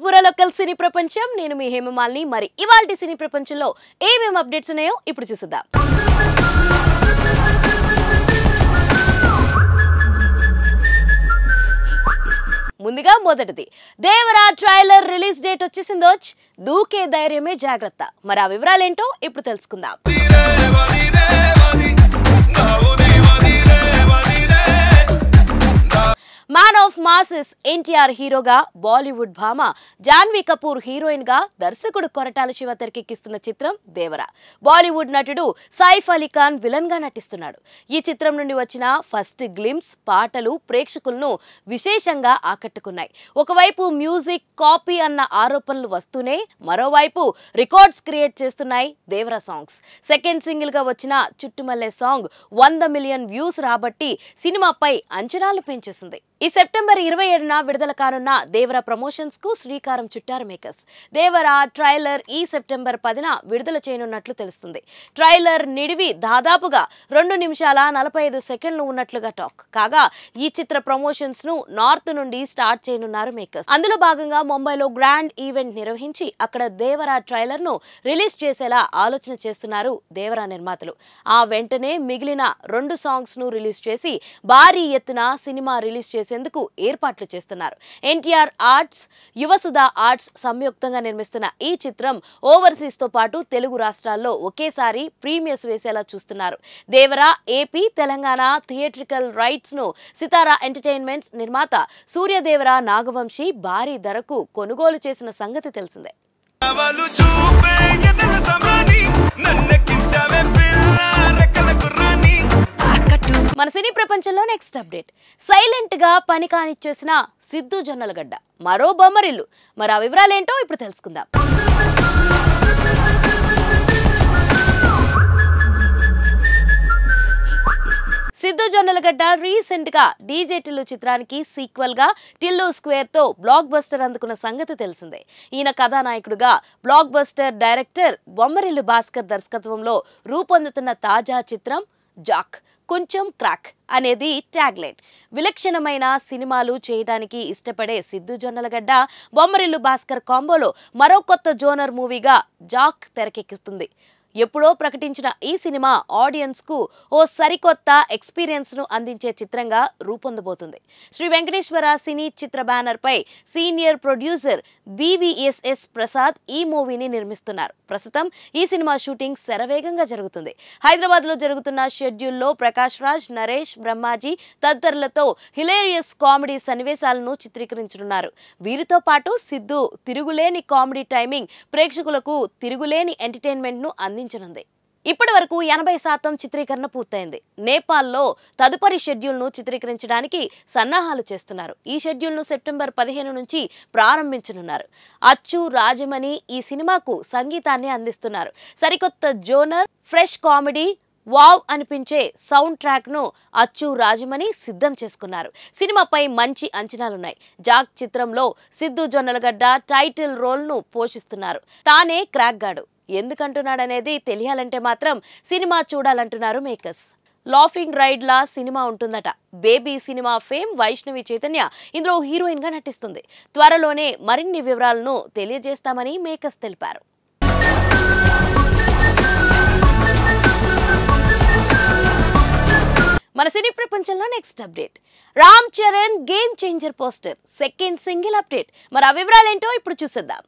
పురలోకల్ సినీ ప్రపంచం నేను మీ హేమమాలిని మరి ఇవాల్టి సినీ ప్రపంచంలో ఏమేం అప్డేట్స్ ఉన్నాయో ఇప్పుడు చూసిద్దాం ముందుగా మొదటిది దేవరా ట్రైలర్ రిలీజ్ డేట్ వచ్చేసిందోచ్ దూకే ధైర్యమే జాగ్రత్త మరి ఆ వివరాలేంటో ఇప్పుడు తెలుసుకుందాం మ్యాన్ ఆఫ్ మాసెస్ ఎన్టీఆర్ హీరోగా బాలీవుడ్ భామ జాన్వీ కపూర్ హీరోయిన్ గా దర్శకుడు కొరటాల శివ తెరకెక్కిస్తున్న చిత్రం దేవర బాలీవుడ్ నటుడు సైఫ్ అలీ ఖాన్ విలన్ గా నటిస్తున్నాడు ఈ చిత్రం నుండి వచ్చిన ఫస్ట్ గ్లిమ్స్ పాటలు ప్రేక్షకులను విశేషంగా ఆకట్టుకున్నాయి ఒకవైపు మ్యూజిక్ కాపీ అన్న ఆరోపణలు వస్తూనే మరోవైపు రికార్డ్స్ క్రియేట్ చేస్తున్నాయి దేవర సాంగ్స్ సెకండ్ సింగిల్ గా వచ్చిన చుట్టుమల్లె సాంగ్ వంద మిలియన్ వ్యూస్ రాబట్టి సినిమాపై అంచనాలు పెంచేసింది ఈ సెప్టెంబర్ ఇరవై ఏడున విడుదల కానున్న దేవర ప్రమోషన్స్ కు శ్రీకారం చుట్టారు మేకర్స్ దేవర ట్రైలర్ ఈ సెప్టెంబర్ పదిన విడుదల చేయనున్నట్లు తెలుస్తుంది ట్రైలర్ నిడివి దాదాపుగా రెండు నిమిషాల నలభై ఐదు సెకండ్లు ఉన్నట్లుగా టాక్ కాగా ఈ చిత్ర ప్రమోషన్స్ ను నార్త్ నుండి స్టార్ట్ చేయనున్నారు మేకర్స్ అందులో భాగంగా ముంబైలో గ్రాండ్ ఈవెంట్ నిర్వహించి అక్కడ దేవర ట్రైలర్ ను రిలీజ్ చేసేలా ఆలోచన చేస్తున్నారు దేవర నిర్మాతలు ఆ వెంటనే మిగిలిన రెండు సాంగ్స్ ను రిలీజ్ చేసి భారీ ఎత్తున సినిమా రిలీజ్ చేసేందుకు ఏర్పాట్లు చేస్తున్నారు ఎన్టీఆర్ ఆర్ట్స్ యువసుధ ఆర్ట్స్ సంయుక్తంగా నిర్మిస్తున్న ఈ చిత్రం ఓవర్సీస్ తో పాటు తెలుగు రాష్ట్రాల్లో ఒకేసారి ప్రీమియర్స్ వేసేలా చూస్తున్నారు Devara AP Telangana theatrical rights ను సితారా ఎంటర్టైన్మెంట్స్ నిర్మాత సూర్యదేవర నాగవంశి భారీ ధరకు కొనుగోలు చేసిన సంగతి తెలిసిందే వాళ్ళు చూపే ఎన్నెల సమని నన్నెక్కించావే పిల్ల రెక్కల గుర్రాన్ని మన సినీ ప్రపంచంలో నెక్స్ట్ అప్డేట్ సైలెంట్ గా పని కానిచ్చేసిన సిద్ధు జొన్నలగడ్డ మరో బొమ్మరిల్లు మరి ఆ వివరాలేంటో ఇప్పుడు తెలుసుకుందాం సిద్ధు జొన్నలగడ్డ రీసెంట్ గా డీజే టిల్లు చిత్రానికి సీక్వెల్ గా టిల్లు స్క్వేర్ తో బ్లాక్ బస్టర్ అందుకున్న సంగతి తెలిసిందే ఈయన కథానాయకుడుగా blockbuster director Bommarillu Bhaskar దర్శకత్వంలో రూపొందుతున్న తాజా చిత్రం జాక్ కొంచెం క్రాక్ అనేది ట్యాగ్ లైన్ విలక్షణమైన సినిమాలు చేయడానికి ఇష్టపడే సిద్ధు జొన్నలగడ్డ బొమ్మరిల్లు భాస్కర్ కాంబోలో మరో కొత్త జోనర్ మూవీగా జాక్ తెరకెక్కిస్తుంది ఎప్పుడో ప్రకటించిన ఈ సినిమా ఆడియన్స్ కు ఓ సరికొత్త ఎక్స్పీరియన్స్ ను అందించే చిత్రంగా రూపొందబోతుంది శ్రీ వెంకటేశ్వర సినీ చిత్ర బ్యానర్ పై సీనియర్ ప్రొడ్యూసర్ బీవీఎస్ఎస్ ప్రసాద్ ఈ మూవీని నిర్మిస్తున్నారు ప్రస్తుతం ఈ సినిమా షూటింగ్ శరవేగంగా జరుగుతుంది హైదరాబాద్ లో జరుగుతున్న షెడ్యూల్లో ప్రకాష్ రాజ్ నరేష్ బ్రహ్మాజీ తదితరులతో హిలేరియస్ కామెడీ సన్నివేశాలను చిత్రీకరించనున్నారు వీరితో పాటు సిద్ధు తిరుగులేని కామెడీ టైమింగ్ ప్రేక్షకులకు తిరుగులేని ఎంటర్టైన్మెంట్ ను అందించనుంది ఇప్పటి వరకు ఎనభై శాతం చిత్రీకరణ పూర్తయింది నేపాల్లో తదుపరి షెడ్యూల్ను చిత్రీకరించడానికి సన్నాహాలు చేస్తున్నారు ఈ షెడ్యూల్ను సెప్టెంబర్ పదిహేను నుంచి ప్రారంభించనున్నారు అచ్చు రాజమణి ఈ సినిమాకు సంగీతాన్ని అందిస్తున్నారు సరికొత్త జోనర్ ఫ్రెష్ కామెడీ వావ్ అనిపించే సౌండ్ ట్రాక్ ను అచ్చు రాజమణి సిద్ధం చేసుకున్నారు సినిమాపై మంచి అంచనాలున్నాయి జాక్ చిత్రంలో సిద్ధు జొన్నలగడ్డ టైటిల్ రోల్ ను పోషిస్తున్నారు తానే క్రాక్ గాడు ఎందుకంటున్నాడనేది తెలియాలంటే మాత్రం సినిమా చూడాలంటున్నారు మేకర్స్ లాఫింగ్ రైడ్ లా సినిమా ఉంటుందట బేబీ సినిమా ఫేమ్ వైష్ణవి చైతన్య ఇందులో హీరోయిన్ గా నటిస్తుంది త్వరలోనే మరిన్ని వివరాలను తెలియజేస్తామని మేకర్స్ తెలిపారు మన సినీ ప్రపంచంలో next update Ram Charan game changer poster second single update మరి ఆ వివరాలేంటో ఇప్పుడు చూసేద్దాం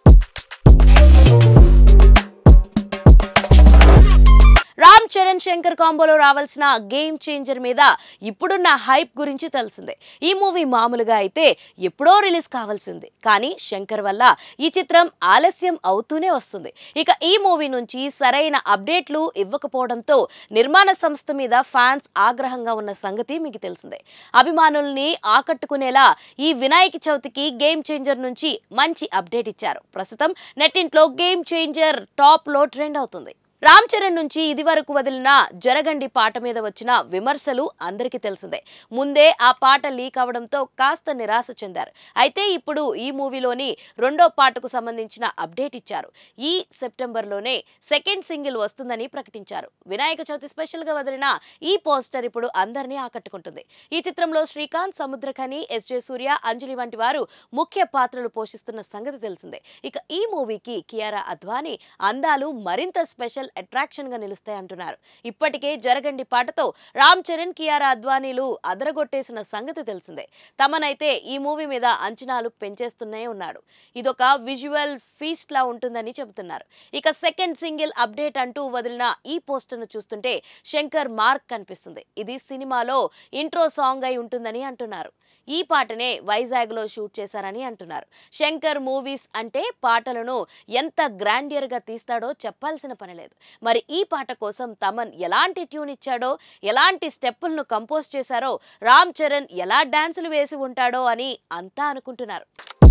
రామ్ చరణ్ శంకర్ కాంబోలో రావాల్సిన గేమ్ చేంజర్ మీద ఇప్పుడున్న హైప్ గురించి తెలిసిందే ఈ మూవీ మామూలుగా అయితే ఎప్పుడో రిలీజ్ కావాల్సింది కానీ శంకర్ వల్ల ఈ చిత్రం ఆలస్యం అవుతూనే వస్తుంది ఇక ఈ మూవీ నుంచి సరైన అప్డేట్లు ఇవ్వకపోవడంతో నిర్మాణ సంస్థ మీద ఫ్యాన్స్ ఆగ్రహంగా ఉన్న సంగతి మీకు తెలిసిందే అభిమానుల్ని ఆకట్టుకునేలా ఈ వినాయక చవితికి గేమ్ చేంజర్ నుంచి మంచి అప్డేట్ ఇచ్చారు ప్రస్తుతం నెట్టింట్లో గేమ్ చేంజర్ టాప్ లో ట్రెండ్ అవుతుంది రామ్ చరణ్ నుంచి ఇది వరకు వదిలిన జరగండి పాట మీద వచ్చిన విమర్శలు అందరికీ తెలిసిందే ముందే ఆ పాట లీక్ అవడంతో కాస్త నిరాశ చెందారు అయితే ఇప్పుడు ఈ మూవీలోని రెండో పాటకు సంబంధించిన అప్డేట్ ఇచ్చారు ఈ సెప్టెంబర్లోనే సెకండ్ సింగిల్ వస్తుందని ప్రకటించారు వినాయక చవితి స్పెషల్ గా వదిలిన ఈ పోస్టర్ ఇప్పుడు అందరినీ ఆకట్టుకుంటుంది ఈ చిత్రంలో శ్రీకాంత్ సముద్రఖని ఎస్ జే సూర్య అంజలి వంటి వారు ముఖ్య పాత్రలు పోషిస్తున్న సంగతి తెలిసిందే ఇక ఈ మూవీకి కియారా అద్వానీ అందాలు మరింత స్పెషల్ అట్రాక్షన్ గా నిలుస్తాయి అంటున్నారు ఇప్పటికే జరగండి పాటతో రామ్ చరణ్ కియారా అద్వానీలు అదరగొట్టేసిన సంగతి తెలిసిందే తమనైతే ఈ మూవీ మీద అంచనాలు పెంచేస్తూనే ఉన్నాడు ఇదొక విజువల్ ఫీస్ట్ లా ఉంటుందని చెబుతున్నారు ఇక సెకండ్ సింగిల్ అప్డేట్ అంటూ వదిలిన ఈ పోస్టర్ ను చూస్తుంటే శంకర్ మార్క్ కనిపిస్తుంది ఇది సినిమాలో ఇంట్రో సాంగ్ అయి ఉంటుందని అంటున్నారు ఈ పాటనే వైజాగ్ లో షూట్ చేశారని అంటున్నారు శంకర్ మూవీస్ అంటే పాటలను ఎంత గ్రాండియర్ గా తీస్తాడో చెప్పాల్సిన పని లేదు మరి ఈ పాట కోసం తమన్ ఎలాంటి ట్యూన్ ఇచ్చాడో ఎలాంటి స్టెప్పులను కంపోజ్ చేశారో రామ్ చరణ్ ఎలా డాన్సులు వేసి ఉంటాడో అని అంతా అనుకుంటున్నారు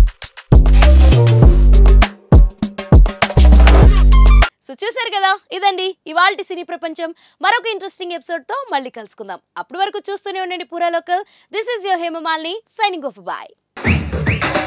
సో చూశారు కదా ఇదండి ఇవాల్టి సినీ ప్రపంచం మరొక ఇంట్రెస్టింగ్ ఎపిసోడ్ తో మళ్ళీ కలుసుకుందాం అప్పటి వరకు చూస్తూనే ఉండండి పూరా local this is your Hemamalini signing off bye